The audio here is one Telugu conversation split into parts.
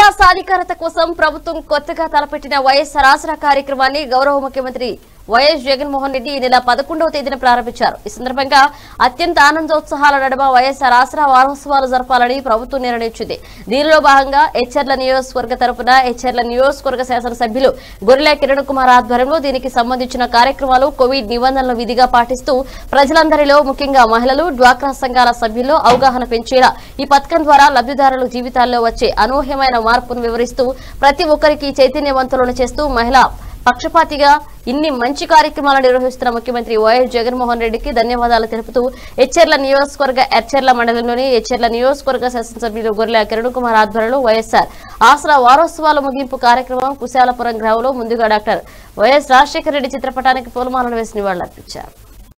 మహిళా సాధికారత కోసం ప్రభుత్వం కొత్తగా తలపెట్టిన వైఎస్ఆర్ ఆసరా కార్యక్రమాన్ని గౌరవ ముఖ్యమంత్రి వైఎస్ జగన్మోహన్ రెడ్డి ఈ నెల పదకొండవ తేదీన ప్రారంభించారు ఈ సందర్భంగా అత్యంత ఆనందోత్సాహాల నడుమ వైఎస్ఆర్ ఆసరా వారోత్సవాలు జరపాలని ప్రభుత్వం నిర్ణయించింది దీనిలో భాగంగా హెచ్ఎర్ల నియోజకవర్గ తరపున హెచ్ఎర్ల నియోజకవర్గ శాసనసభ్యులు గొర్రెల కిరణ్ కుమార్ ఆధ్వర్యంలో దీనికి సంబంధించిన కార్యక్రమాలు కోవిడ్ నిబంధనలు విధిగా పాటిస్తూ ప్రజలందరిలో ముఖ్యంగా మహిళలు డ్వాక్రా సంఘాల సభ్యుల్లో అవగాహన పెంచేలా ఈ పథకం ద్వారా లబ్ధిదారుల జీవితాల్లో వచ్చే అనూహ్యమైన మార్పును వివరిస్తూ ప్రతి ఒక్కరికి చైతన్యవంతులను చేస్తూ మహిళా పక్షపాతిగా ఇన్ని మంచి కార్యక్రమాలు నిర్వహిస్తున్న ముఖ్యమంత్రి వైఎస్ జగన్మోహన్ రెడ్డికి ధన్యవాదాలు తెలుపుతూ హెచ్చెర్ల నియోజకవర్గ ఎచ్చెర్ల మండలంలోని హెచ్చెర్ల నియోజకవర్గ శాసనసభ్యులు గొర్రెల కిరణ్ కుమార్ ఆధ్వర్యంలో వైఎస్ఆర్ ఆసరా వారోత్సవాల ముగింపు కార్యక్రమం కుశాలపురం గ్రామంలో ముందుగా డాక్టర్ వైఎస్ రాజశేఖర రెడ్డి చిత్రపటానికి పూలమాలలు వేసి నివాళులర్పించారు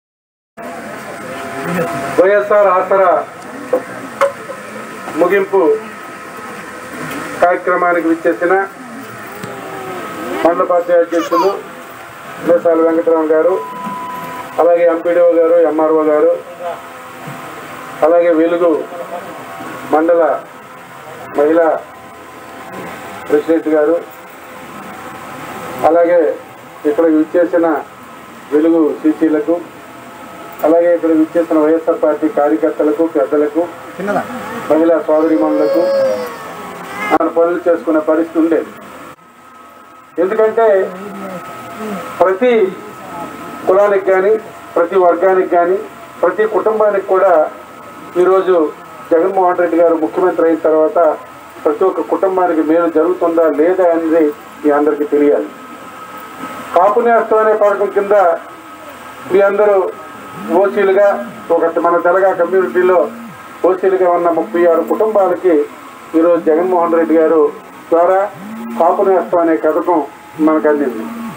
వైఎస్ఆర్ ఆసరా ముగింపు కార్యక్రమానికి విచ్చేసిన మండల పార్టీ అధ్యక్షులు దేశాల వెంకటరామ గారు అలాగే ఎంపీడీఓ గారు ఎంఆర్ఓ గారు అలాగే వెలుగు మండల మహిళా ప్రెసిడెంట్ గారు అలాగే ఇక్కడ విచ్చేసిన వెలుగు సీసీలకు అలాగే ఇక్కడ విచ్చేసిన వైఎస్ఆర్ పార్టీ కార్యకర్తలకు పెద్దలకు మహిళా సోదరిమణులకు ఆయన పనులు చేసుకునే పరిస్థితి ఉండేది ఎందుకంటే ప్రతి కులానికి కానీ ప్రతి వర్గానికి కానీ ప్రతి కుటుంబానికి కూడా ఈరోజు జగన్మోహన్ రెడ్డి గారు ముఖ్యమంత్రి అయిన తర్వాత ప్రతి ఒక్క కుటుంబానికి మేలు జరుగుతుందా లేదా అనేది మీ అందరికీ తెలియాలి కాపు నేస్తం అనే పథకం కింద మీ అందరూ ఓసీలుగా ఒక మన తెలంగాణ కమ్యూనిటీలో ఓసీలుగా ఉన్న ముప్పై ఆరు కుటుంబాలకి ఈరోజు జగన్మోహన్ రెడ్డి గారు ద్వారా కాపు నేస్తం అనే పథకం మనకు అందింది